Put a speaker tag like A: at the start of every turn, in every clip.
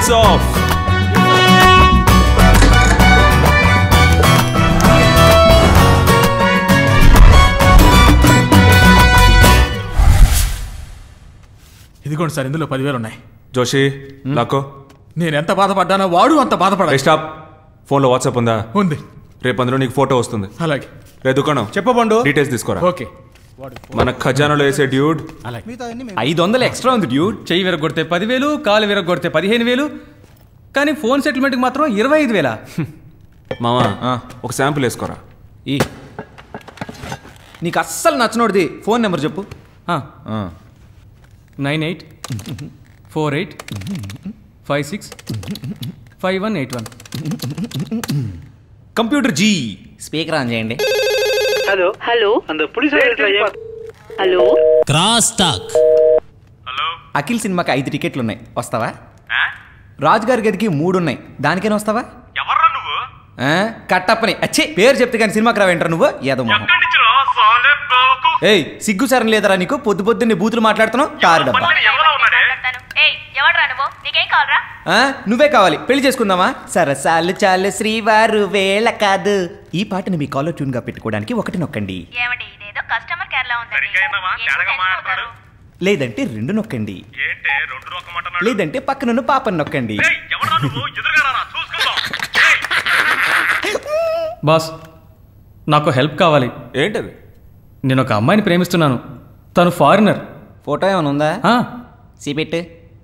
A: Lights off
B: ఇదిగోండి sir ఇందులో పదివేలు ఉన్నాయి
A: జోషి లాకో
B: నేను ఎంత బాధపడ్డానో వాడు అంత బాధపడాలి
A: స్టాప్ ఫోన్లో వాట్సాప్ ఉందా
B: ఉంది
A: రేపు అందులో నీకు ఫోటో వస్తుంది
B: అలాగే
A: రే దుకాణం
C: చెప్పబండు
A: డీటెయిల్స్ తీసుకోరా
B: ఓకే
A: మన ఖజానాలో వేసే డ్యూడ్
C: ఐదు వందలు ఎక్స్ట్రా ఉంది డ్యూడ్ చెయ్యి విరగొడితే పదివేలు కాలు విరగొడితే పదిహేను వేలు కానీ ఫోన్ సెటిల్మెంట్కి మాత్రం ఇరవై ఐదు వేలా
A: మామా ఒక శాంపుల్ వేసుకోరా
C: ఈ నీకు అస్సలు నచ్చినోడిది ఫోన్ నెంబర్ చెప్పు nine eight four eight five six five one eight one computer ji speaker on చేయండి
D: హలో
E: హలో
D: அந்த புலிஸ்
E: హలో
F: క్రాస్ టాక్
C: అఖిల్ సినిమాకి ఐదు టికెట్లు ఉన్నాయి వస్తావా రాజు గారి గదికి మూడు ఉన్నాయి దానికైనా వస్తావా
D: ఎవర్రా నువ్వు
C: ఆ, కట్టప్పని అచ్చే పేరు చెప్తే కానీ సినిమాకి రావేంటారు నువ్వు ఏదో మొహం
D: ఎక్కడి నుంచి రా సాలే బాబుకు
C: ఏయ్ సిగ్గు సరం లేదరా నీకు పొద్దు పొద్దున్నే బూతులు మాట్లాడుతున్నావు కారు డబ్బా
D: పక్కన ఎవరో ఉన్నాడే
E: ఏయ్ ఎవడ్రా నువ్వు నీకేం కావాలరా
C: ఆ, నువ్వే కావాలి పెళ్లి చేసుకుందామా సరసాలు చాలు శ్రీవారు వేళ కాదు ఈ పాటని మీ కాలర్ ట్యూన్ గా పెట్టుకోవడానికి ఒకటి నొక్కండి
E: ఏమండి ఇదేదో కస్టమర్ కేర్ లా ఉందండి
D: సరిగ్గా అయినావా?
E: ఎందుకు
D: తేడాగా
E: టెన్షన్
D: మాట్లాడు.
E: అవుతారు?
C: లేదంటే రెండు నొక్కండి
D: ఏంటే రెండు రకమంటున్నాడు
C: లేదంటే పక్కనున్న పాపని నొక్కండి
D: ఏయ్, ఎవర్రా నువ్వు ఎదురుగా రా చూసుకుందాం ఏయ్,
G: బాస్ నాకు హెల్ప్ కావాలి
A: ఏంటది
G: నేను ఒక అమ్మాయిని ప్రేమిస్తున్నాను తను ఫారినర్
C: ఫోటో ఏమైనా ఉందా
G: ఆ,
C: సీపెట్టు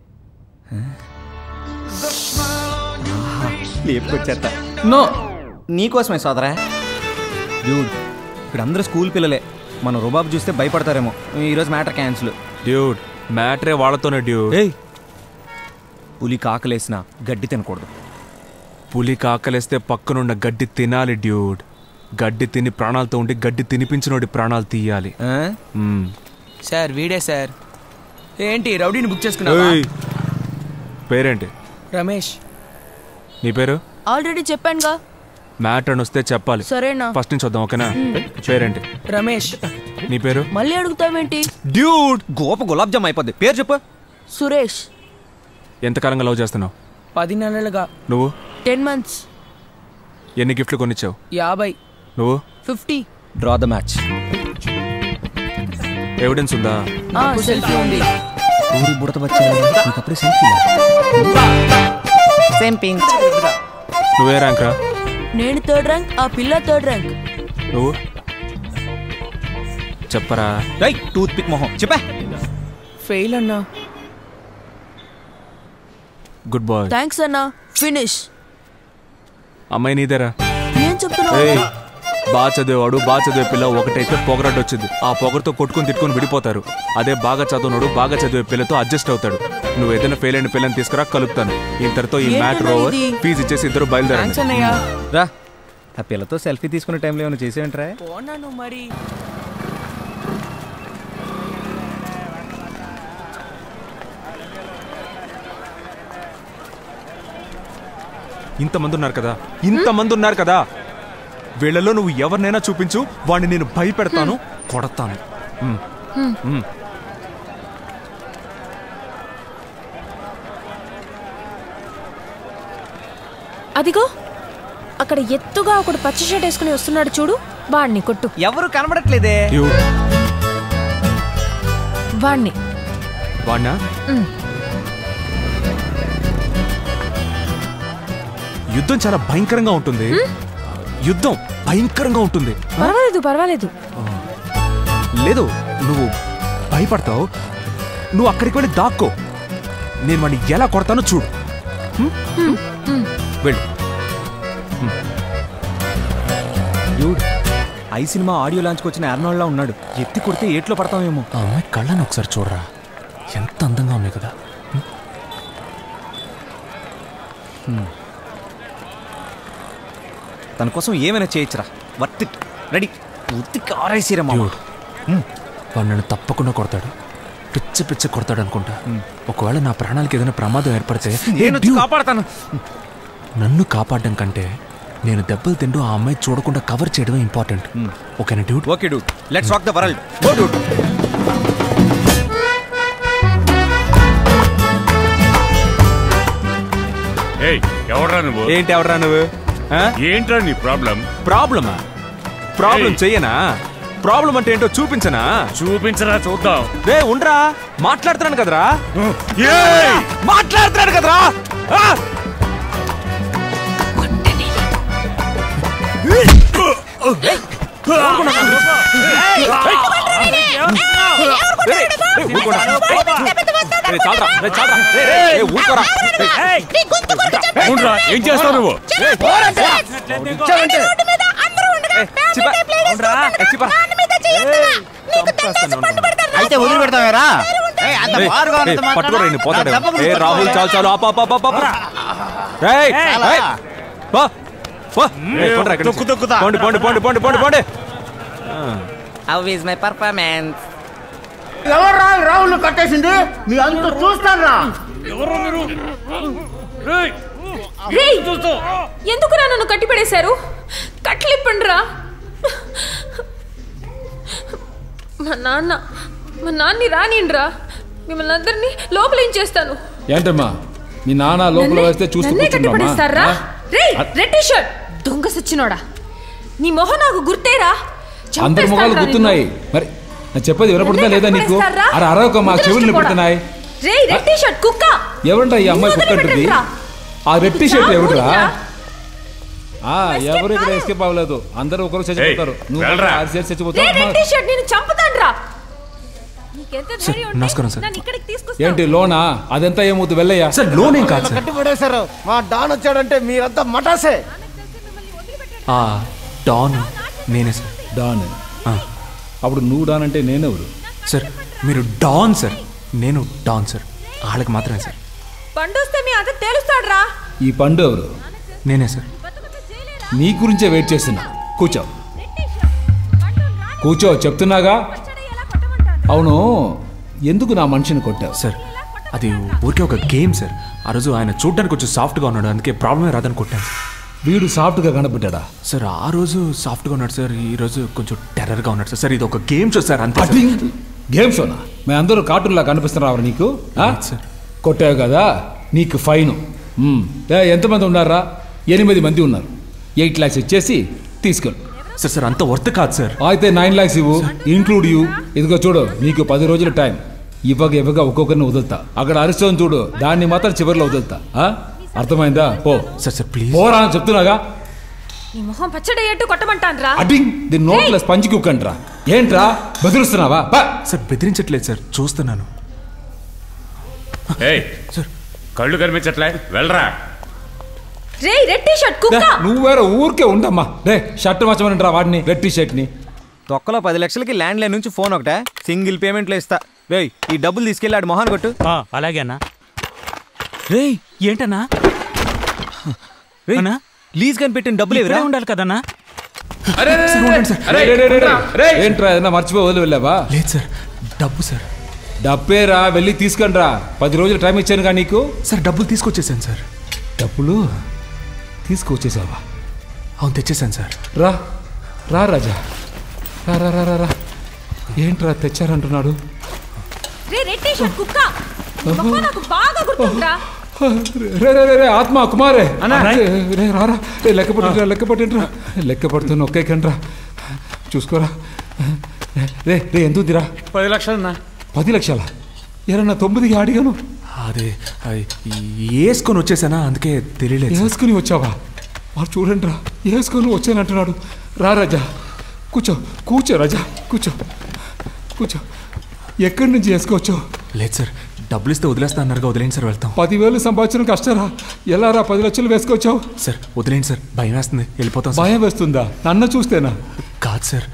C: లేపుకొచ్చేస్తా
G: నో
C: నీకోసమే సోదరా డ్యూడ్ ఇక్కడ అందరూ స్కూల్ పిల్లలే మన రుబాబు చూస్తే భయపడతారేమో ఈరోజు మ్యాటర్ క్యాన్సిల్
A: డ్యూడ్ మ్యాటరే వాళ్ళతోనే డ్యూడ్
C: ఏయ్ పులి కాకలేసిన గడ్డి తినకూడదు
A: పులి కాకలేస్తే పక్కనున్న గడ్డి తినాలి డ్యూడ్ గడ్డి తిని ప్రాణాలతో ఉండి గడ్డి తినిపించినోడి ప్రాణాలు తీయాలి
C: ఆ?
A: మ్మ్.
H: సార్ వీడే సార్ ఏంటి రౌడీని బుక్ చేసుకున్నావా
A: ఏయ్, పేరేంటి
H: రమేష్
A: నీ పేరు
E: ఆల్రెడీ చెప్పానుగా
A: మ్యాటర్ అని వస్తే చెప్పాలి
E: సరేనా
A: ఫస్ట్ నుంచి వద్దాం ఓకేనా పేరేంటి
H: రమేష్
A: నీ పేరు
E: మళ్ళీ అడుగుతావేంటి
C: డ్యూడ్ గోప గులాబ్ జామ్ అయిపోద్ది పేరు చెప్పు
E: సురేష్
A: ఎంతకాలంగా లవ్ చేస్తున్నావు
H: పది నెలలుగా
A: నువ్వు
E: టెన్ మంత్స్
A: ఎన్ని గిఫ్ట్లు కొనిచ్చావు
H: యాభై
A: నువ్వు
E: fifty
C: draw the match
A: evidence ఉందా
E: సెల్ఫీ ఉంది
C: ఊరి బుడత వచ్చాడు నీకప్పుడే సెల్ఫీ సేమ్ పింక్
A: నువ్వే ర్యాంక్ రా
E: నేను థర్డ్ ర్యాంక్ ఆ పిల్ల థర్డ్ ర్యాంక్
A: నువ్వు చెప్పరా
C: రై టూత్ పిక్ మొహం చెప్పా
H: ఫెయిల్ అన్నా
A: గుడ్ బాయ్
E: థ్యాంక్స్ అన్నా ఫినిష్
A: అమ్మాయి నీదేరా
E: ఏం చెప్తున్నావు
A: ఏయ్ బాగా చదివేవాడు బాగా చదివే పిల్ల ఒకటైతే పొగరడ్డు వచ్చింది ఆ పొగరతో కొట్టుకొని తిట్టుకొని విడిపోతారు అదే బాగా చదువునోడు బాగా చదివే పిల్లతో అడ్జస్ట్ అవుతాడు నువ్వు ఏదైనా ఫెయిల్ అయిన పిల్లని తీసుకురా కలుపుతాను ఇంతటితో ఈ
E: ఏంటన్నా
A: మ్యాటర్ ఓవర్
E: ఇది?
A: ఫీజు ఇచ్చేసి ఇద్దరు బయలుదేరండి
H: థ్యాంక్స్ అన్నయ్య
C: రా ఆ పిల్లతో సెల్ఫీ తీసుకునే టైంలో ఏమైనా చేసేయంట్రా
H: పోన్నాను మరి
A: ఇంతమంది ఉన్నారు కదా ఇంతమంది ఉన్నారు కదా వీళ్ళలో నువ్వు ఎవరినైనా చూపించు వాడిని నేను భయపెడతాను కొడతాను ఉమ్. ఉమ్.
I: అదిగో అక్కడ ఎత్తుగా ఒకడు పచ్చ షర్ట్ వేసుకుని వస్తున్నాడు చూడు వాణ్ణి కొట్టు
C: ఎవరు కనబడట్లేదే
A: యు,
I: వాణ్ణి
A: వాడినా
I: ఉమ్.
A: యుద్ధం చాలా భయంకరంగా ఉంటుంది యుద్ధం భయంకరంగా ఉంటుంది
I: పర్వాలేదు పర్వాలేదు
A: లేదు నువ్వు భయపడతావు నువ్వు అక్కడికి వెళ్ళి దాక్కో నేను వాడిని ఎలా కొడతానో చూడు హ్మ్? వెళ్ళు
C: డ్యూడ్ ఐ సినిమా ఆడియో లాంచ్కి వచ్చిన ఎర్నాల్డ్లా ఉన్నాడు ఎత్తి కొడితే ఏట్లో పడతామేమో
A: ఆ అమ్మాయి కళ్ళని ఒకసారి చూడరా ఎంత అందంగా ఉన్నాయి కదా
C: తన కోసం ఏమైనా చేయొచ్చురా వర్త్ రెడీ ఉత్తికి ఆరేసిరా మామ
A: Dude, వాడు నన్ను తప్పకుండా కొడతాడు పిచ్చ పిచ్చ కొడతాడు అనుకుంటా ఒకవేళ నా ప్రాణాలకి ఏదైనా ప్రమాదం ఏర్పడితే
C: నేను వచ్చి
A: Dude,
C: కాపాడతాను
A: నన్ను కాపాడడం కంటే నేను దెబ్బలు తింటూ ఆ అమ్మాయి చూడకుండా కవర్ చేయడమే ఇంపార్టెంట్ ఓకేనా dude
C: okay dude let's rock the world go dude
D: ఏయ్ ఎవడ్రా నువ్వు
A: ఏంటి ఎవడరా నువ్వు ఆ?
D: ఏంట్రా నీ ప్రాబ్లం
A: ప్రాబ్లమా ప్రాబ్లం
D: ఏయ్.
A: చెయ్యనా ప్రాబ్లం అంటే ఏంటో చూపించనా
D: చూపించరా చూద్దాం
A: రే ఉండ్రా మాట్లాడుతున్నాను కదరా
D: ఏయ్
A: మాట్లాడుతున్నాను కదరా ఆ! రేయ్, రేయ్, ఊరుకోరా. రేయ్, చాలురా, రేయ్, చాలురా. రేయ్, రేయ్, రేయ్, ఊరుకోరా. రేయ్,
D: అవునరా ఏం చేస్తావు నువ్వు
A: రేయ్, ఏయ్, చిప్పా. ఏయ్, చిప్పా. చంపేస్తాను ఉన్నాను.
F: అయితే వదిలి పెడతావేరా ఏయ్, అంత
A: ఏయ్,
F: బారుగా
A: ఏయ్,
F: ఉన్నంత
A: పట్టుకోరా
F: మాత్రాన
A: ఈయన్ని, పోతాడు
F: నా దెబ్బకు
A: ఏ
F: నువ్వు
A: రాహుల్ చాలు చాలు ఆపు, ఆపు, ఆపు, ఆపు. రేయ్,
F: చాలా.
A: రేయ్, పో, పో. రేయ్, పోండ్రా ఇక్కడి
F: తొక్కు,
A: నుంచి.
F: తొక్కుతా.
A: పోండి పోండి పోండి పోండి పోండి పోండి
C: హౌ ఈజ్ మై పర్ఫార్మెన్స్
F: ఎవర్రా ఈ రాహుల్ కట్టేసింది మీ అంత చూస్తాను రా
I: రేయ్ ఎందుకురా నన్ను కట్టిపడేశారు కట్లిప్పండి రా మా నాన్న మా నాన్ని రానిండ్రా మిమ్మల్ని అందరినీ లోపల ఏం చేస్తాను
J: ఏంటమ్మా మీ నాన్న లోపల వేస్తే చూస్తూ
I: నన్నే కట్టిపడేస్తారా
J: కూర్చున్నామా
I: రేయ్ రెడ్ టీ షర్ట్ దొంగ సచ్చినోడా నీ మొహం నాకు గుర్తేరా
J: అందరి ముఖాలు
I: చంపేస్తానురా
J: గుర్తున్నాయి మరి నేను చెప్పేది వినపడుతుందా లేదా నీకు
I: కట్టిపడేస్తారా?
J: అరే అరవక మా చెవులు
I: ముద్రష్టపోడా.
J: నిపుడుతున్నాయి
I: రేయ్ రెడ్ టీ షర్ట్ కుక్క
J: ఎవరంటా ఈ అమ్మాయి
I: నువ్వు
J: కుక్కంటుంది
I: వదిలిపెట్టండిరా.
J: ఆ రెడ్ టీ షర్ట్
I: నా
J: ఎవడురా
I: ఊరిరా.
J: ఆ ఎవరు ఇక్కడ ఎస్కేప్ అవ్వలేదు అందరూ ఒకరు చచ్చిపోతారు
D: ఏయ్,
J: నువ్వు
D: వెళ్ళరా.
J: ఆరు చేసి
I: రే
J: చచ్చిపోతావు
I: రెడ్ టీ షర్ట్ నేను చంపుతానురా నీకెంత ధైర్యం ఉంటే
A: నమస్కారం సార్.
I: నన్ను ఇక్కడికి తీసుకొస్తావు
J: ఏంటి లోనా అదంతా ఏమవుతుంది వెళ్ళయ్యా
A: సార్ లోన్ ఏం కాదు సార్
F: కట్టి పడేశారు మా డాన్ వచ్చాడంటే మీరంతా మటాసే
A: ఆ డాన్ నేనే సార్
J: డాన్
A: ఆ,
J: అప్పుడు నువ్వు డాన్ అంటే నేనెవరు
A: సార్ మీరు డాన్ సార్ నేను డాన్ సార్ వాళ్ళకి మాత్రమే సార్
I: పండొస్తే మీ అంత తేలుస్తాడురా
J: ఈ పండు ఎవరు
A: నేనే సార్
J: నీ గురించే వెయిట్ చేస్తున్నా కూర్చో కూర్చో చెప్తున్నాగా అవును ఎందుకు నా మనిషిని కొట్టావు
A: సార్ అది ఊరికే ఒక గేమ్ సార్ ఆ రోజు ఆయన చూడడానికి కొంచెం సాఫ్ట్గా ఉన్నాడు అందుకే ప్రాబ్లమే రాదని కొట్టాను సార్.
J: వీడు సాఫ్ట్గా కనబడ్డా
A: సార్ ఆ రోజు సాఫ్ట్గా ఉన్నాడు సార్ ఈ రోజు కొంచెం టెర్రర్గా ఉన్నాడు సార్ సార్ ఇది ఒక గేమ్ షో సార్ అంతే సార్.
J: గేమ్ షోనా మేము అందరూ కార్టూన్లా కనిపిస్తున్నారా నీకు ఆ?
A: లేదు సార్.
J: కొట్టావు కదా నీకు ఫైన్ ఎంతమంది ఉన్నారా ఎనిమిది మంది ఉన్నారు ఎయిట్ ల్యాక్స్ ఇచ్చేసి తీసుకెళ్ళు
A: సార్ సార్ అంత వర్త్ కాదు సార్
J: అయితే నైన్ ల్యాక్స్ ఇవ్వు ఇంక్లూడ్ యూ ఇదిగో చూడు నీకు పది రోజుల టైం ఇవ్వక ఇవ్వక ఒక్కొక్కరిని వదులుతా అక్కడ అరిష్టం చూడు దాన్ని మాత్రం చివరిలో వదులుతా ఆ? అర్థమైందా పో
A: సార్ సార్ ప్లీజ్
J: పోరా అని చెప్తున్నాగా
I: నీ మొహం పచ్చడయ్యేట్టు కొట్టమంటానురా
J: అడింగ్ దీని నోట్లో స్పంజ్ కుక్కంట్రా ఏంట్రా బెదిరిస్తున్నావా బా
A: సార్ బెదిరించట్లేదు సార్ చూస్తున్నాను
D: ఏయ్
A: సార్
D: కళ్ళు కనిపించట్లే వెళ్ళరా
I: రేయ్ రెడ్ టీ షర్ట్ కుక్క
J: నువ్వు వేరే ఊరికే ఉండమ్మా రే షర్ట్ మచ్చమనంటారా వాడిని రెడ్ టీ షర్ట్ ని
C: తొక్కలో పది లక్షలకి ల్యాండ్ లైన్ నుంచి ఫోన్ ఒకటే సింగిల్ పేమెంట్లో ఇస్తా రేయ్ ఈ డబ్బులు తీసుకెళ్ళి ఆడు మొహాన్ కొట్టు
H: అలాగే అన్నా
C: రేయ్
H: ఏంటన్నా
C: రేయ్
H: అన్నా?
C: లీజ్ కనిపెట్టిన డబ్బులు
H: ఇక్కడే
C: ఎవరా
H: ఉండాలి కదన్నా
J: రే, రే, రే, రే. ఏంట్రా ఏదైనా మర్చిపోయి వదిలి వెళ్ళావా
A: లేదు సార్ డబ్బు సార్
J: డబ్బేరా వెళ్ళి తీసుకొని రా పది రోజులు టైం ఇచ్చాను కానీ నీకు
A: సార్ డబ్బులు తీసుకొచ్చేసాను సార్
J: డబ్బులు తీసుకొచ్చేసావా
A: అవును తెచ్చేసాను సార్
J: రా రా రాజా రా రా రా రా రా ఏంట్రా తెచ్చారంటున్నాడు
I: రే రెడ్ టీ షర్ట్ కుక్క నీ మొహం నాకు బాగా గుర్తుందిరా
J: రే రే రే రే ఆత్మ కుమారే రే, రే రారా రే లెక్క పట్టిండ్రా లెక్క పట్టిండ్రా లెక్క పడుతున్న ఒక్కేకండ్రా చూసుకోరా రే రే ఎంత ఉందిరా
B: పది లక్షలన్నా
J: పది లక్షల ఏరన్నా తొమ్మిదికి అడిగాను
A: అదే అది వేసుకొని వచ్చేసానా అందుకే తెలియలేదు సార్.
J: వేసుకుని వచ్చావా వాడు చూడండి రా వేసుకొని వచ్చానంటున్నాడు రా రాజా కూర్చో కూర్చో రాజా కూర్చో కూర్చో ఎక్కడి నుంచి వేసుకోవచ్చు
A: లేదు సార్ డబ్బులు ఇస్తే వదిలేస్తా అన్నారుగా వదిలేండి సార్ వెళ్తాం
J: పదివేలు సంపాదించడం కష్టరా ఎలా రా పది లక్షలు వేసుకొచ్చావు
A: సార్ వదిలేండి సార్ భయం వేస్తుంది వెళ్ళిపోతాం సార్
J: భయం వేస్తుందా నన్ను చూస్తేనా
A: కాదు సార్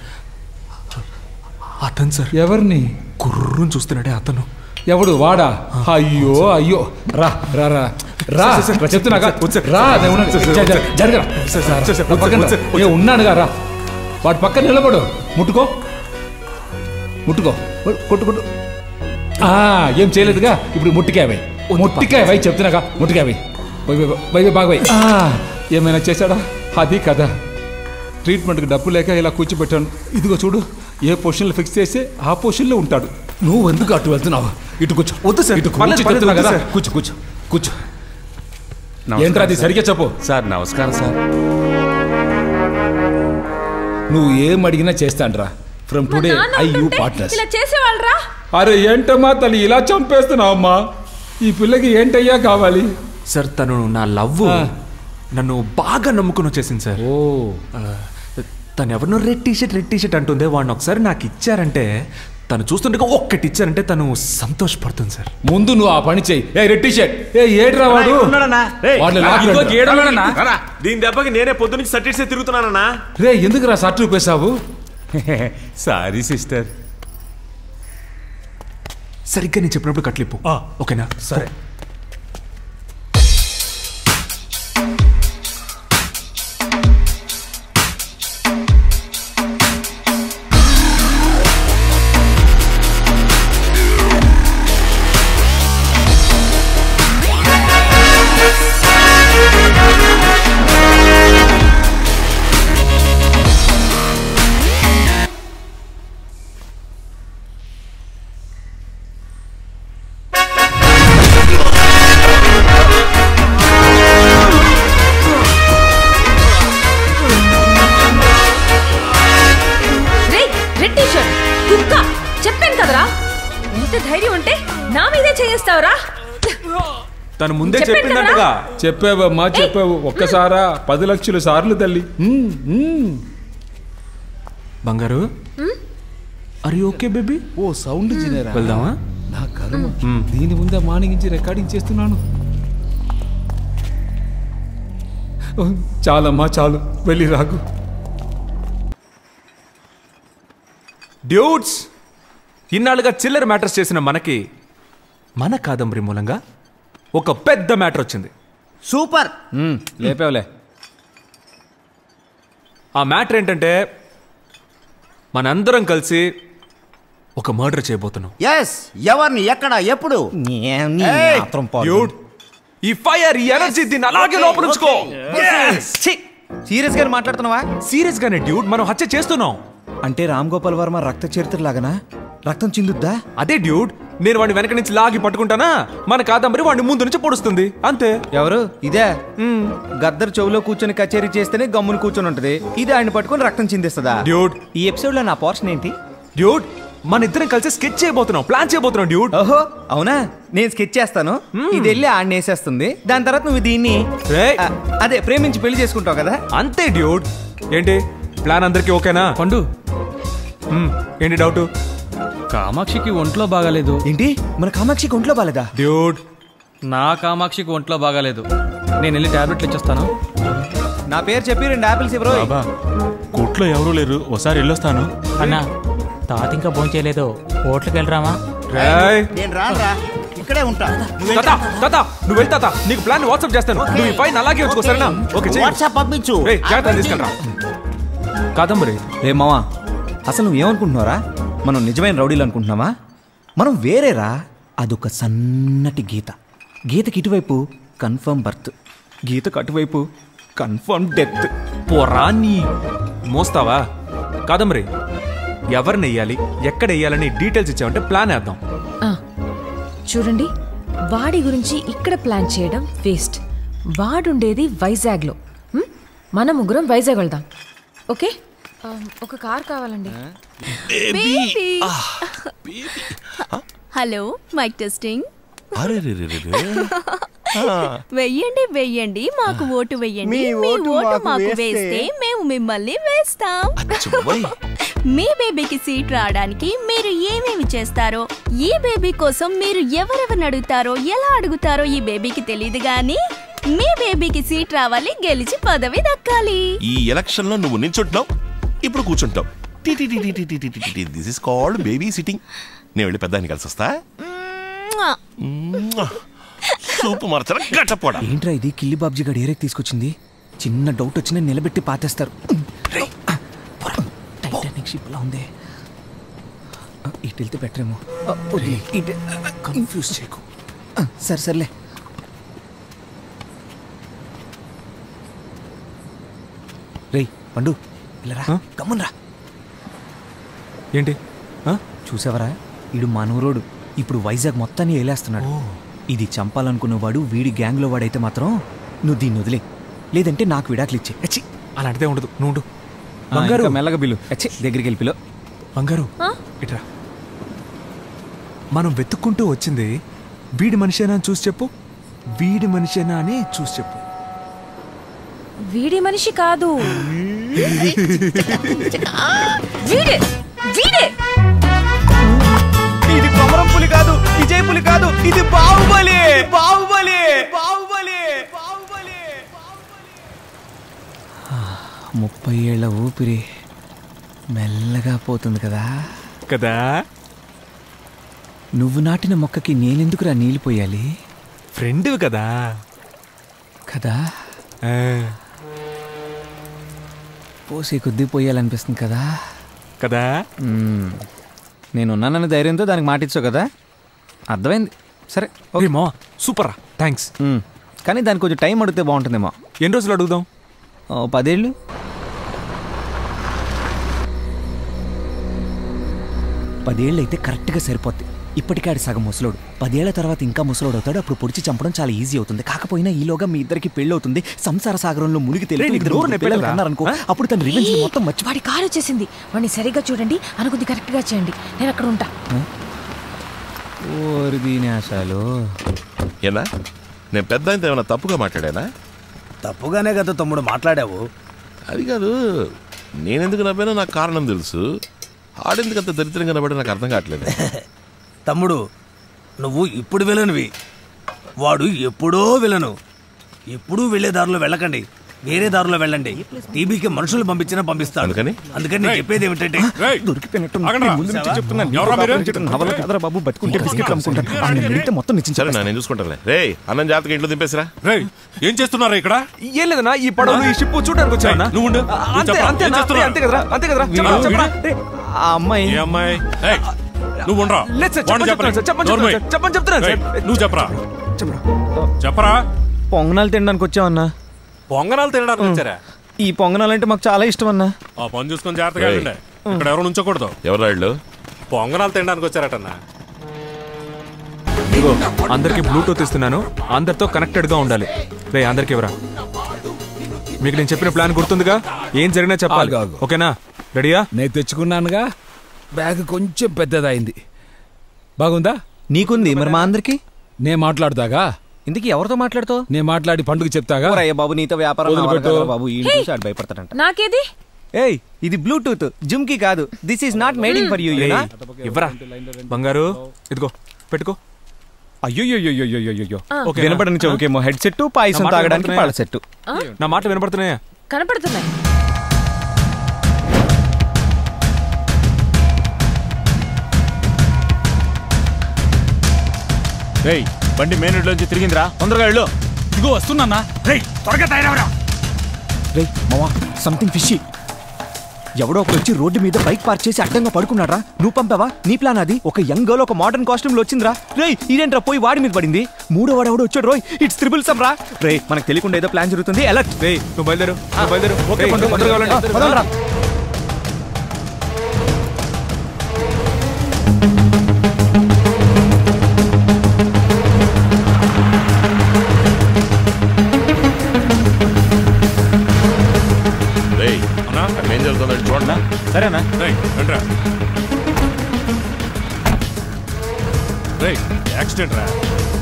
A: అతను సార్
J: ఎవరిని
A: కుర్రుని చూస్తున్నాడే అతను
J: ఎవడు వాడా అయ్యో అయ్యో రా రా రా రా
A: సార్, సార్,
J: రా, చెప్తున్నాగా
A: వద్దు సార్,
J: రా
A: సార్,
J: నేను ఉన్నాను.
A: సార్, సార్,
J: జర- జర- జరగరా.
A: సార్, సార్, సార్, సార్,
J: నా పక్కన
A: వద్దు,
J: రా.
A: వద్దు,
J: ఏ ఉన్నానుగా రా వాడి పక్కన నిలబడు ముట్టుకో ముట్టుకో కొట్టు కొట్టు ఆ, ఏం చేయలేదుగా ఇప్పుడు ముట్టికాయ ముట్టికాయ వై చెప్తున్నాగా ముట్టికాయ వై వై, వై, వై, వై, బాగా వై ఆ, ఏమైనా చేశాడా అది కదా ట్రీట్మెంట్కి డబ్బు లేక ఇలా కూర్చోబెట్టాను ఇదిగో చూడు ఏ పొజిషన్లో ఫిక్స్ చేస్తే ఆ పొజిషన్లో ఉంటాడు నువ్వు ఎందుకు అటు వెళ్తున్నావు ఇటు కూర్చో
A: వద్దు సార్,
J: ఇటు
A: పర్లేదు,
J: కూర్చో
A: పర్లేదు,
J: చెప్తున్నా
A: వద్దు
J: కదా
A: సార్.
J: కూర్చో కూర్చో కూర్చో ఏంట్రా అది సరిగ్గా చెప్పు
K: సార్ నమస్కారం సార్
J: నువ్వు ఏం అడిగినా చేస్తానురా from today I you partners
I: ఇలా చేసేవాళ్ళరా
J: అరే ఏంటమ్మా తల్లి ఇలా చంపేస్తున్నావు అమ్మా ఈ పిల్లకి ఏంటయ్యా కావాలి
A: సార్ తను నా లవ్ నన్ను బాగా నమ్ముకుని వచ్చేసింది సార్
J: ఓ
A: తను ఎవరినో red T shirt red T shirt అంటుందే వాడిని ఒకసారి నాకు ఇచ్చారంటే తను చూస్తుండగా ఒక్కటి ఇచ్చారంటే తను సంతోషపడుతుంది సార్
J: ముందు నువ్వు ఆ పని చెయ్యి ఏ రెడ్ టీ షర్ట్ ఏ ఏడ్రా వాడు వాడిని లాక్కెళ్ళు.
K: దీని దెబ్బకి నేనే పొద్దు నుంచి సర్టిఫికేట్ తిరుగుతున్నానన్నా
J: రే ఎందుకురా షర్ట్ చూపేశావు
K: సారీ సిస్టర్
A: సరిగ్గా నేను చెప్పినప్పుడు కట్లిప్పు ఓకేనా సరే
I: రే రెడ్ టీ షర్ట్ కుక్క చెప్పాను కదరా ఇంత ధైర్యం ఉంటే నా మీదే చేయిస్తావురా
A: తను ముందే
I: చెప్పాను
A: చెప్పిందంటగా
J: చెప్పావమ్మా చెప్పావు ఒక్కసారా పది లక్షల సార్లు తల్లి మ్మ్, మ్మ్.
A: బంగారు అరే ఓకే బేబీ
J: ఓ సౌండ్ ఇంజనీరా
A: వెళ్దామా
J: నా కర్మ దీని ముందే మార్నింగ్ రికార్డింగ్ చేస్తున్నాను ఓ, చాలమ్మా చాలు వెళ్ళి రాకు
A: డ్యూట్స్ ఇన్నాళ్ళుగా చిల్లర మ్యాటర్స్ చేసిన మనకి మన కాదంబరి మూలంగా ఒక పెద్ద మ్యాటర్ వచ్చింది
C: సూపర్
J: లేపావులే
A: ఆ మ్యాటర్ ఏంటంటే మనందరం కలిసి ఒక మర్డర్ చేయబోతున్నాం
F: ఎస్ ఎవరిని ఎక్కడ ఎప్పుడు
C: ఏయ్,
A: Dude, ఈ ఫైర్ ఈ ఎనర్జీ దీన్ని అలాగే లోపల ఉంచుకో
C: సీరియస్ గా మాట్లాడుతున్నావా
A: సీరియస్ గానే డ్యూడ్ మనం హత్య చేస్తున్నాం
C: అంటే రామ్ గోపాల్ వర్మ రక్త చరిత్ర లాగనా రక్తం చిందుద్దా
A: అదే డ్యూడ్ నేను వాడిని వెనక నుంచి లాగి పట్టుకుంటానా మన కాదంబరి వాడిని ముందు నుంచి పొడుస్తుంది అంతే
C: ఎవరు ఇదే గద్దర్ చెవులో కూర్చొని కచేరీ చేస్తేనే గమ్ముని కూర్చొని ఉంటది ఇది ఆయన పట్టుకొని రక్తం చిందిస్తుందా
A: డ్యూడ్
C: ఈ ఎపిసోడ్ లో నా పోర్షన్ ఏంటి
A: డ్యూడ్ మన ఇద్దరం కలిసి స్కెచ్ చేయబోతున్నాం ప్లాన్ చేయబోతున్నాం డ్యూడ్
C: ఓహో అవునా నేను స్కెచ్ చేస్తాను ఇది వెళ్ళి ఆడిని వేసేస్తుంది దాని తర్వాత నువ్వు దీన్ని
A: రేయ్.
C: ఆ, అదే ప్రేమించి పెళ్లి చేసుకుంటావు కదా
A: అంతే డ్యూడ్ ఏంటి ప్లాన్ అందరికీ ఓకేనా
G: పండు
A: మ్మ్, ఏంటి డౌట్
G: కామాక్షికి ఒంట్లో బాగాలేదు
C: ఏంటి మన కామాక్షికి ఒంట్లో బాలేదా
A: డ్యూడ్
G: నా కామాక్షికి ఒంట్లో బాగాలేదు నేను వెళ్ళి టాబ్లెట్లు ఇచ్చేస్తాను
C: నా పేరు చెప్పి రెండు ఆపిల్స్ ఇవ్వరు
K: కోట్లో ఎవరూ లేరు ఒకసారి వెళ్ళొస్తాను
L: అన్నా తాత ఇంకా భోంచేయలేదు హోటల్కి వెళ్ళరామా
A: రేయ్.
F: నేను రానురా ఇక్కడే ఉంటా నువ్వు
A: తాత తాత నువ్వు వెళ్తా తాత నీకు ప్లాన్ వాట్సాప్ చేస్తాను నువ్వు ఈ ఫైన్ అలాగే ఉంచుకో సరేనా ఓకే చెయ్యి
F: వాట్సాప్ పంపించు
A: రేయ్, జాగ్రత్తగా తీసుకెళ్ళరా కాదంబరి
C: రే మావా అసలు నువ్వు ఏమనుకుంటున్నావురా మనం నిజమైన రౌడీలు అనుకుంటున్నావా మనం వేరేరా అదొక సన్నటి గీత గీతకి ఇటువైపు కన్ఫర్మ్ బర్త్ గీతకు అటువైపు కన్ఫర్మ్ డెత్
A: పోరా నీ మోస్తావా కాదంబరి ఎవరిని వెయ్యాలి ఎక్కడ వెయ్యాలని డీటెయిల్స్ ఇచ్చావంటే ప్లాన్ వేద్దాం
I: ఆ, చూడండి వాడి గురించి ఇక్కడ ప్లాన్ చేయడం వేస్ట్ వాడుండేది వైజాగ్లో హ్మ్? మన ముగ్గురం వైజాగ్ వెళ్దాం ఓకే ఆ, ఒక కార్ కావాలండి
M: హలో మైక్ టెస్టింగ్
K: అరే రే రే రే రే.
M: వెయ్యండి వెయ్యండి మాకు ఓటు వెయ్యండి
F: మీ
M: మీ
F: ఓటు
M: ఓటు
F: మాకు
M: మాకు
F: వేస్తే
M: వేస్తే మేము మిమ్మల్ని వేస్తాం
K: అచ్చమ్మోయ్.
M: మీ బేబీకి సీట్ రావడానికి మీరు ఏమేమి చేస్తారో ఈ బేబీ కోసం మీరు ఎవరెవరిని అడుగుతారో ఎలా అడుగుతారో ఈ బేబీకి తెలియదు గాని మీ బేబీకి సీట్ రావాలి గెలిచి పదవి దక్కాలి
K: ఈ ఎలక్షన్ లో నువ్వు నించుంటున్నావు ఇప్పుడు కూర్చుంటావు this is called baby sitting నేను వెళ్ళి పెద్ద కలిసి వస్తా
M: మ్వా.
K: సూపు మార్చరా గట్టపోడా
C: ఏంట్రా ఇది కిల్లి బాబ్జీ గడి ఏరేకి తీసుకొచ్చింది చిన్న డౌట్ వచ్చినా నిలబెట్టి పాతేస్తారు టైటానిక్ షిప్ లా ఉంది ఆ, ఇటు వెళ్తే బెటర్ ఏమో ఆ, వదిలే. ఇటు కన్ఫ్యూజ్ చేయకు ఆ, సరే సర్లే రేయ్ పండు ఇలా గమ్మునరా
A: ఏంటి ఆ?
C: చూసావరా ఈడు మనూరోడు ఇప్పుడు వైజాగ్ మొత్తాన్ని ఏలేస్తున్నాడు ఇది చంపాలనుకున్నవాడు వీడి గ్యాంగ్లో వాడైతే మాత్రం నువ్వు దీన్ని వదిలే లేదంటే నాకు విడాకులు ఇచ్చే
A: అచ్చి అలాంటిదే ఉండదు నువ్వు ఉండు.
C: బంగారు
A: బంగారు
C: మెల్లగా బిల్లు అచ్చే దగ్గరికి వెళ్ళి పిలో
A: బంగారు ఇట్రా మనం వెతుక్కుంటూ వచ్చింది వీడి మనిషేనా అని చూసి చెప్పు వీడి మనిషేనా అని చూసి చెప్పు
I: వీడి మనిషి కాదు వీడే వీడే
C: ఇది కొమరం పులి కాదు విజయ్ పులి కాదు ఇది బాహుబలి బాహుబలి బాహుబలి ముప్పై ఏళ్ల ఊపిరి మెల్లగా పోతుంది కదా
A: కదా
C: నువ్వు నాటిన మొక్కకి నేనెందుకురా నీళ్ళు పోయాలి
A: ఫ్రెండ్ కదా
C: కదా పోసే కొద్దీ పోయాలనిపిస్తుంది కదా
A: కదా
C: నేనున్నానన్న ధైర్యంతో దానికి మాటిచ్చావు కదా అర్థమైంది సరే ఓకే
A: మా సూపర్ రా థ్యాంక్స్
C: కానీ దానికి కొంచెం టైం అడిగితే బాగుంటుందేమో
A: ఎన్ని రోజులు అడుగుదాం
C: ఓ పదేళ్ళు పదేళ్ళు అయితే కరెక్ట్గా సరిపోద్ది ఇప్పటికే ఆడి సగం ముసలోడు పదేళ్ల తర్వాత ఇంకా ముసలోడు అవుతాడు అప్పుడు పొడిచి చంపడం చాలా ఈజీ అవుతుంది కాకపోయినా ఈలోగా మీ ఇద్దరికి పెళ్ళి అవుతుంది సంసార సాగరంలో మునిగి
A: రేయ్, నీకు
C: తెలియదు
A: నోరు నొప్పి
C: పిల్లలు
A: కదా?
C: కన్నారనుకో
A: ఆ?
C: అప్పుడు తన రివెంజ్ మొత్తం మర్చి
I: వాడి కారు వచ్చేసింది వాడిని సరిగ్గా చూడండి అనుకుంది కరెక్ట్గా చేయండి నేను అక్కడ ఉంటా
C: ఓరి దీనేశాలు
K: ఏనా నేను పెద్ద ఆయనతో ఏమైనా తప్పుగా మాట్లాడానా
N: తప్పుగానే కదా తమ్ముడు మాట్లాడావు
K: అది కాదు నేనెందుకు నవ్వానో నాకు కారణం తెలుసు ఆడెందుకు అంత దరిద్రంగా నవ్వాడో నాకు అర్థం కావట్లేదు
N: తమ్ముడు నువ్వు ఇప్పుడు విలనువి వాడు ఎప్పుడో విలను ఎప్పుడూ వెళ్లే దారిలో వెళ్ళకండి వేరే దారిలో వెళ్ళండి టీబీకి మనుషులు పంపించినా పంపిస్తాను
K: అందుకని
N: అందుకని నేను చెప్పేది ఏమిటంటే
C: దొరికిపోయినట్టు
N: ఆగండ్రా.
C: ముందు నుంచి చెప్తున్నాను నీ
K: ఎవరా మీరు?
C: పాపం చెప్తున్నాను. నా వల్ల కాదురా బాబు బతుకుంటే బిస్కెట్లు అమ్ముకుంటాను ఆయన మిడితే మొత్తం నిచ్చిన
K: సరే నా నేను చూసుకుంటానులే రే అన్నం జాతక ఇంట్లో దింపేసిరా
J: ఏం చేస్తున్నారా ఇక్కడ
A: ఏం లేదన్నా ఈ పడవలు ఈ షిప్ చూడడానికి వచ్చావన్నా
J: నువ్వు ఉండు.
A: ఆ,
J: నువ్వు
A: అంతే
J: చెప్పరా?
A: అంతే
J: ఏం చేస్తున్నారు?
A: అంతే కదరా అంతే కదరా
J: వీడు,
A: చెప్పరా, చెప్పరా.
J: వీడు?
A: రే,
C: ఆ అమ్మాయి
J: ఏ అమ్మాయి ఏయ్, నువ్వు ఉండరా
A: లేదు సార్,
J: వాడిని
A: చెప్పండి
J: చెప్పరా.
A: చెప్తున్నాను సార్, చెప్పండి
J: నోర్మై.
A: చెప్తున్నాను సార్, చెప్పండి చెప్తున్నాను సార్.
J: ఏయ్, నువ్వు చెప్పరా చెప్పరా
C: పొంగనాలు తినడానికి వచ్చావన్నా
J: పొంగనాలు తినడానికి వచ్చారా
C: ఈ పొంగనాలు అంటే మాకు చాలా ఇష్టం అన్నా
J: ఆ పని చూసుకొని జాగ్రత్తగా
K: ఏయ్.
J: వెళ్ళండి ఇక్కడ ఎవరు ఉంచకూడదు
K: ఎవరు రాళ్ళు
J: పొంగనాలు తినడానికి వచ్చారటన్నా
A: ఇదిగో అందరికి బ్లూటూత్ ఇస్తున్నాను అందరితో కనెక్టెడ్ గా ఉండాలి రే అందరికి ఎవరా మీకు నేను చెప్పిన ప్లాన్ గుర్తుందిగా ఏం జరిగినా చెప్పాలి
J: ఆగు, ఆగు.
A: ఓకేనా రెడీయా
J: నేను తెచ్చుకున్నానుగా బ్యాగ్ కొంచెం పెద్దదైంది బాగుందా
C: నీకుంది మరి మా అందరికి
J: నేను మాట్లాడతాగా
C: ఇందుకు ఎవరితో మాట్లాడుతావు
J: నేను మాట్లాడి పండుగ చెప్తాగా
C: అయ్యా బాబు నీతో వ్యాపారం నా వల్ల
J: వదిలిపెట్టు.
C: కాదురా బాబు ఈ చూసి ఆడు భయపడతాడంట
I: నాకేది
C: ఏయ్ ఇది బ్లూటూత్ జుమ్కి కాదు this is not mading for you యూనా
A: ఇవ్వరా బంగారు ఇదిగో పెట్టుకో
C: అయ్యో
A: ఓకే
C: వినపడని చెవుకేమో హెడ్ సెట్ పాయసం తాగడానికి పాల సెట్
A: నా మాట వినపడుతున్నాయా
I: కనపడుతున్నాయి
O: రేయ్ బండి మెయిన్ రోడ్ నుంచి తిరిగిందిరా తొందరగా వెళ్ళు
J: ఇదిగో వస్తున్నా రేయ్ త్వరగా తయారవరా
C: రే మావా సంథింగ్ ఫిషీ ఎవడో ఒకరు వచ్చి రోడ్డు మీద బైక్ పార్క్ చేసి అడ్డంగా పడుకున్నాడ్రా నువ్వు పంపావా నీ ప్లాన్ అది ఒక యంగ్ గర్ల్ ఒక మోడర్న్ కాస్ట్యూమ్ లో వచ్చిందిరా రే ఇదేంట్రా పోయి వాడి మీద పడింది మూడో వాడు ఎవడో వచ్చాడు రోయ్ ఇట్స్ త్రిబుల్ సమ్ రా రే మనకు తెలియకుండా ఏదో ప్లాన్ జరుగుతుంది ఎలా
A: రే నువ్వు బయలుదేరు నువ్వు బయలుదేరు
C: ఓకే
A: రేయ్,
C: పండు,
A: తొందరగా వెళ్ళండి.
C: ఆ, పదండ్రా.
K: రేయ్ అక్కడ ఏం జరుగుతుందండి చూడండి
O: సరేనా
J: రేయ్ రండ్రా రేయ్ యాక్సిడెంట్ రా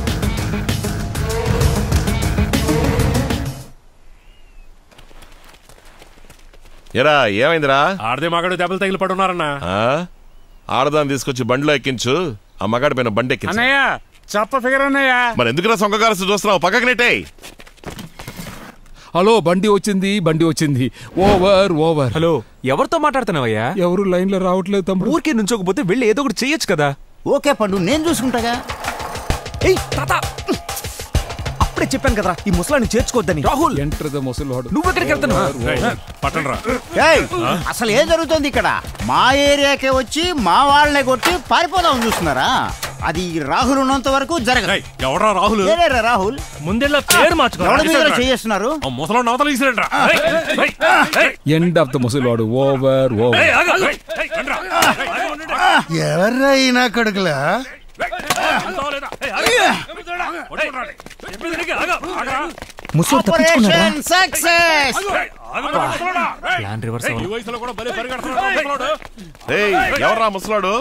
K: ఎరా ఏమైందిరా
J: ఆడదే మగాడు దెబ్బలు తగిలి పడున్నారన్నా
K: ఆ? ఆడదాన్ని తీసుకొచ్చి బండిలో ఎక్కించు ఆ మగాడి పైన బండి ఎక్కించు
O: అన్నయ్య చప్ప ఫిగర్ అన్నయ్య
K: మరి ఎందుకురా సొంగగాల్సి చూస్తున్నావు పక్కకి నెట్టే
J: హలో బండి వచ్చింది బండి వచ్చింది ఓవర్ ఓవర్
A: హలో ఎవరితో మాట్లాడుతున్నావయ్యా
J: ఎవరు లైన్ లో రావట్లేదు తమ్ముడు
A: ఊరికే నుంచోకపోతే వెళ్ళి ఏదో ఒకటి చేయొచ్చు కదా
F: ఓకే పండు నేను చూసుకుంటాగా
C: ఏయ్ తాత అప్పుడే చెప్పాను కదరా ఈ ముసలాన్ని చేర్చుకోవద్దని రాహుల్
J: ఎంటర్ ద ముసలివాడు
C: నువ్వు ఎక్కడికి వెళ్తున్నావు
J: పట్టండి రా
F: ఏయ్, అసలు ఏం జరుగుతోంది ఇక్కడ మా ఏరియాకే వచ్చి మా వాళ్ళని కొట్టి పారిపోదాం చూస్తున్నారా అది రాహుల్ ఉన్నంత వరకు జరగదు
J: ఎవరా రాహుల్
F: ఏరేరా రాహుల్
O: ముందెల్లా పేరు మార్చుకో
F: ఎవరి మీద చేస్తున్నారు
J: ముసలో నవతలు తీసుకురండి ఎండ్ ఆఫ్ ద ముసలివాడు ఓవర్ ఓవర్
P: ఎవర్రా ఈయన కొడుకులా
C: ముసలోడు తప్పించుకున్నాడా
F: ఆపరేషన్ సక్సెస్
L: ప్లాన్ రివర్స్
K: రేయ్ ఎవర్రా ముసలాడు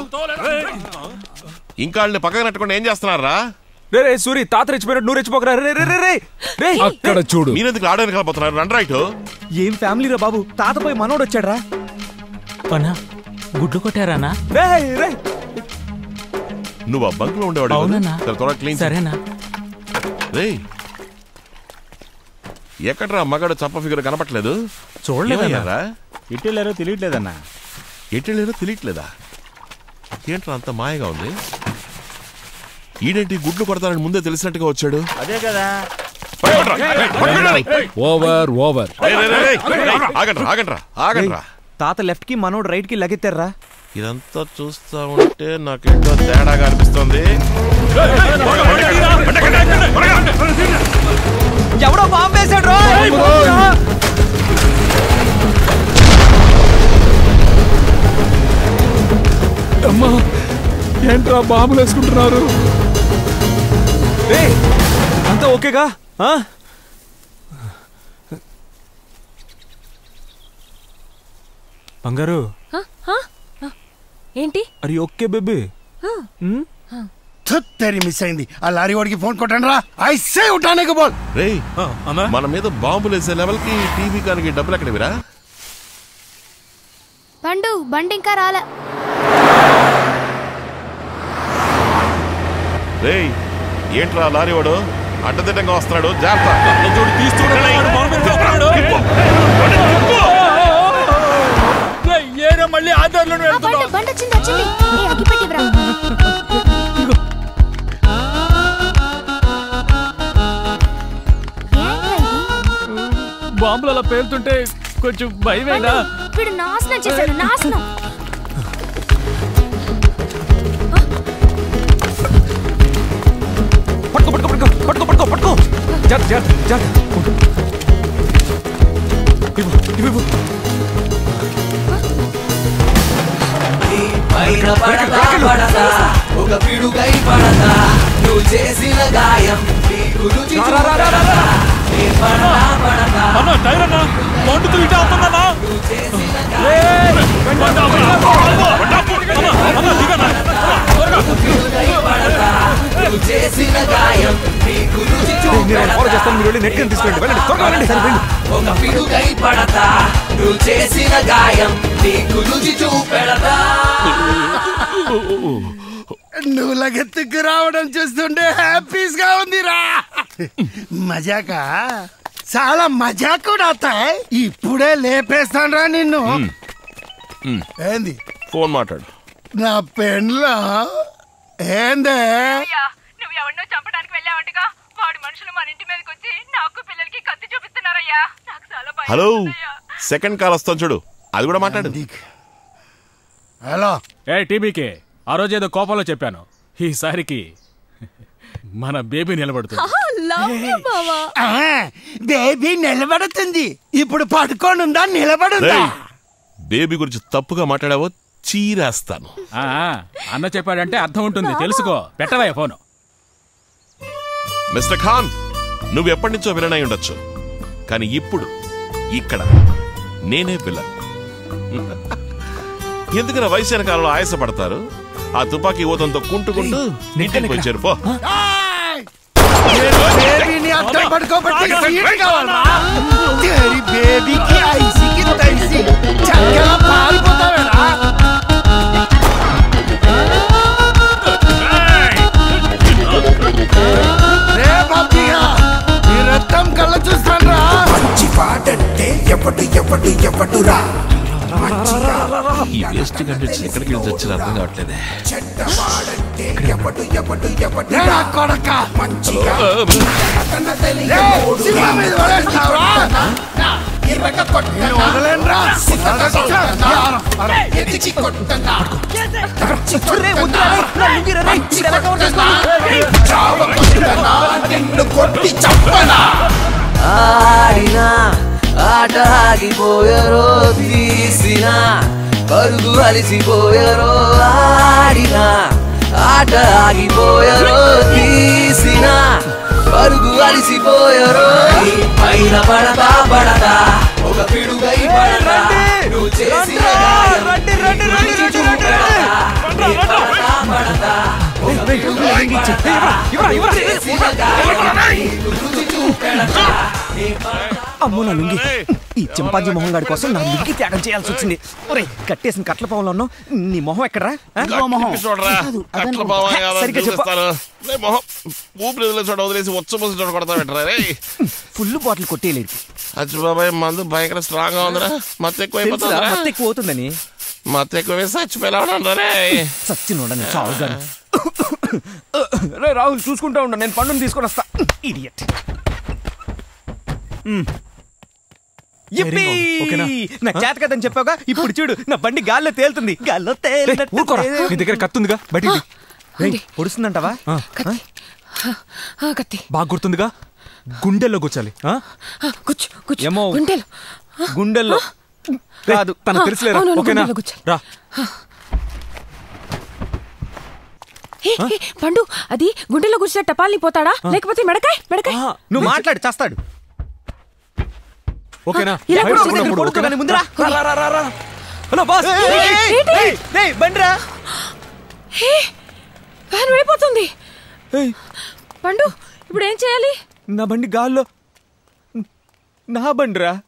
K: ఇంకా వాళ్ళని పక్కన నెట్టకుండా ఏం చేస్తున్నారా
A: రే రే సూరి తాత రెచ్చిపోయినట్టు నువ్వు రెచ్చిపోకరా రే రే రే రే రే
J: అక్కడ చూడు
K: మీరెందుకు ఆడడానికి వెళ్ళిపోతున్నారు రండి రైట్
C: ఏం ఫ్యామిలీ రా బాబు తాతపై మనోడు వచ్చాడ్రా
L: పనా గుడ్లు కొట్టారానా
A: రే రే
K: నువ్వు ఆ బంక్ లో ఉండేవాడు కదా?
L: అవునన్నా.
K: సరే, త్వరగా క్లీన్
L: సరేనా
K: రేయ్ ఎక్కడ్రా మగాడు చప్ప ఫిగర్ కనపట్లేదు
O: చూడలేదన్నా.
K: ఏమయ్యారా?
O: ఎటు వెళ్ళారో తెలియట్లేదన్నా
K: ఎటు వెళ్ళారో తెలియట్లేదా ఏంట్రా అంత మాయగా ఉంది ఈడేంటి గుడ్లు కొడతానని ముందే తెలిసినట్టుగా వచ్చాడు
O: అదే కదా
J: ఓవర్ ఓవర్
K: ఆగండ్రా ఆగండ్రా ఆగండ్రా
C: తాత లెఫ్ట్ కి మనోడు రైట్ కి లగెత్తారా
K: ఇదంతా చూస్తా ఉంటే నాకేంటో తేడాగా అనిపిస్తుంది
C: ఎవడో బాంబు వేసాడు
J: అమ్మా ఏంట్రా బాంబులు వేసుకుంటున్నారు
A: రే అంతా ఓకేగా ఆ? బంగారు
I: హ? హ? హ? ఏంటి
A: అరే ఓకే బేబీ
I: హ.
P: తెరి మిస్ అయింది ఆ లారీ వాడికి ఫోన్ కొట్టండి రా ఐ సే ఉఠానే బోల్
K: రేయ్ మన మీద బాంబులు వేసే లెవెల్ కి టీవీ కానికి డబ్బులు ఎక్కడివిరా
Q: పండు బండి ఇంకా రాలే
K: రేయ్ ఏంట్రా లారీ వాడు అడ్డదిడ్డంగా వస్తున్నాడు జాగ్రత్త చూడు
O: ఏరా మళ్ళీ ఆధార్లో
Q: ఆ బండి బండి వచ్చింది వచ్చింది ఏ అగ్గిపెట్టివ్రా
L: బాంబులు అలా పేలుతుంటే కొంచెం భయమేనా
Q: వీడు నాశనం చేశాడు నాశనం
A: పట్టుకో పట్టుకో పట్టుకో పట్టుకో పట్టుకో పట్టుకో జాగ్రత్త జాగ్రత్త జాగ్రత్త ఇవ్వు ఇవ్వు ఇవ్వు
R: పైన పడతా పడతా ఒక పిడుగై పడతా నువ్వు చేసిన గాయం నీకు రుచి చూపెడతా. నీ పడతా పడతా
O: అన్న టైర్ అన్న మండుతూ ఇటే అవుతుందన్నా
R: పిడుగై పడతా నువ్వు చేసిన గాయం నీకు రుచి
A: నేను ఫాలో చేస్తాను మీరు వెళ్ళి నెట్ కింద తీసుకెళ్ళండి వెళ్ళండి త్వరగా వెళ్ళండి సరే వెళ్ళండి
R: ఒక పిడుగై పడతా నువ్వు చేసిన గాయం నీకు రుచి చూపెడతా
P: నువ్వు లగెత్తుకు రావడం చూస్తుంటే హ్యాపీస్ గా ఉందిరా మజాక చాలా మజా కూడా అవుతాయి ఇప్పుడే లేపేస్తాను నిన్ను ఏంది
K: ఫోన్ మాట్లాడు
P: నా పెన్లో ఏందే
S: నువ్వు ఎవరినో చంపడానికి వెళ్ళావంటగా వాడు మనుషులు మన ఇంటి మీదకి వచ్చి నాకు పిల్లలకి కత్తి చూపిస్తున్నారయ్యా నాకు చాలా భయం
K: హలో సెకండ్ కాల్ వస్తాను చూడు అది కూడా మాట్లాడు
P: హలో
B: ఏ టీబీకే ఆ రోజు ఏదో కోపంలో చెప్పాను ఈసారికి మన బేబీ నిలబడుతుంది
P: ఆ, బేబీ నిలబడుతుంది ఇప్పుడు పడుకొని ఉందా నిలబడుందా
K: రేయ్, బేబీ గురించి తప్పుగా మాట్లాడావో చీరేస్తాను
B: ఆ, అన్న చెప్పాడంటే అర్థం ఉంటుంది తెలుసుకో పెట్టవా ఫోను
K: మిస్టర్ ఖాన్ నువ్వు ఎప్పటి నుంచో విలన్ అయి ఉండొచ్చు కానీ ఇప్పుడు ఇక్కడ నేనే విలన్ ఎందుకు నా వయసు కాలంలో ఆయాసపడతారు ఆ తుపాకీ ఊతంతో కుంటుకుంటూ ఇంటికి వచ్చారు పో
P: బేబీని అద్దం పడుకోబట్టి సీట్ కావాలా తెరి బేబీకి ఐసికి తైసి చక్కగా పారిపోతావేరా రే బాబీగా నీ రక్తం కళ్ళ చూస్తాను రా మంచి పాటంటే ఎప్పటి ఎప్పటి ఎప్పటిరా
K: ఈ వేస్ట్ కండిట్స్ ఎక్కడికి వెళ్ళి వచ్చిన అర్థం కావట్లేదే
P: కొడక మంచిగా సినిమా మీద పడేస్తావా నేను వదలేనురా. ఎదిగి కొట్టనా. చావ కొట్టనా, నిన్ను కొట్టి చంపనా
R: ఆడినా ఆట ఆగిపోయారో తీసిన పరుగు అలిసిపోయారో ఆడినా ఆట ఆగిపోయారో తీసిన పరుగు అలిసిపోయారో నీ పైన పడతా పడతా ఒక పిడుగై పడతా నువ్వు చేసిన గాయం నీకు రుచి చూపెడతా. నీ పడతా పడతా ఒక పిడుగై పడతా నువ్వు చేసిన గాయం నీకు రుచి చూపెడతా. నీ పడతా
C: అమ్మో నా లుంగి ఈ చింపాజీ మొహం గాడి కోసం నా లుంగి త్యాగం చేయాల్సి వచ్చింది ఒరే కట్టేసిన కట్ల పొలంలో ఉన్నావు నీ మొహం ఎక్కడరా ఆ?
K: గట్టికి చూడరా
C: కాదు, అదనుకో.
K: కట్ల బావా కదా
C: సరిగ్గా చెప్పు.
K: చూపిస్తాను రే మొహం ఊపిరి వదిలే చోట వదిలేసి వచ్చ ముసి చోట కొడతా పెట్టరా రే
C: ఫుల్ బాటిల్ కొట్టేయలేదు
K: అచ్చు బాబాయ్ మందు భయంకర స్ట్రాంగ్ గా ఉందిరా మత్తు ఎక్కువ
C: తెలుసురా,
K: అయిపోతుందిరా
C: మత్తు ఎక్కువ అవుతుందని
K: మత్తు ఎక్కువ వేసి చచ్చిపోయినా రే
C: సచ్చినోడని చావుగాను రే రాహుల్ చూసుకుంటా ఉండ నేను పండుని తీసుకొని వస్తా ఇడియట్
A: ఓకేనా?
C: నాకు చేత కదని చెప్పావుగా ఇప్పుడు చూడు నా బండి గాల్లో తేలుతుంది గాల్లో తేలినట్టు
A: ఊరుకోరా నీ దగ్గర కత్తుందిగా బయటికి
C: రేయ్, పొడుస్తుందంటావా
A: ఆ,
I: ఆ, కత్తి
A: బాగా గుర్తుందిగా గుండెల్లో కూర్చాలి ఆ?
I: ఆ, కూర్చో కూర్చో
C: ఏమో
I: గుండెలు
C: గుండెల్లో కాదు
A: తనకు తెలుసులేరా
I: అవునవును,
A: ఓకేనా
I: గుండెల్లో కూర్చోాలి.
A: రా
I: ఏ, ఏ, పండు అది గుండెలో కూర్చున్న టపాల్ని పోతాడా లేకపోతే మెడకాయ్ మెడకాయ్
C: నువ్వు మాట్లాడు చేస్తాడు
A: ఓకేనా
I: ఇలా
A: బయట
I: కూర్చో,
A: ఉన్నప్పుడు
C: కొడుకు
A: ఓకేనా?
C: కానీ ముందురా
A: రా, రా, రా, రా. హలో బాస్
C: బండిరా
I: హే, వ్యాన్ వెళ్ళిపోతుంది పండు ఇప్పుడు ఏం చేయాలి
C: నా బండి గాల్లో నా బండిరా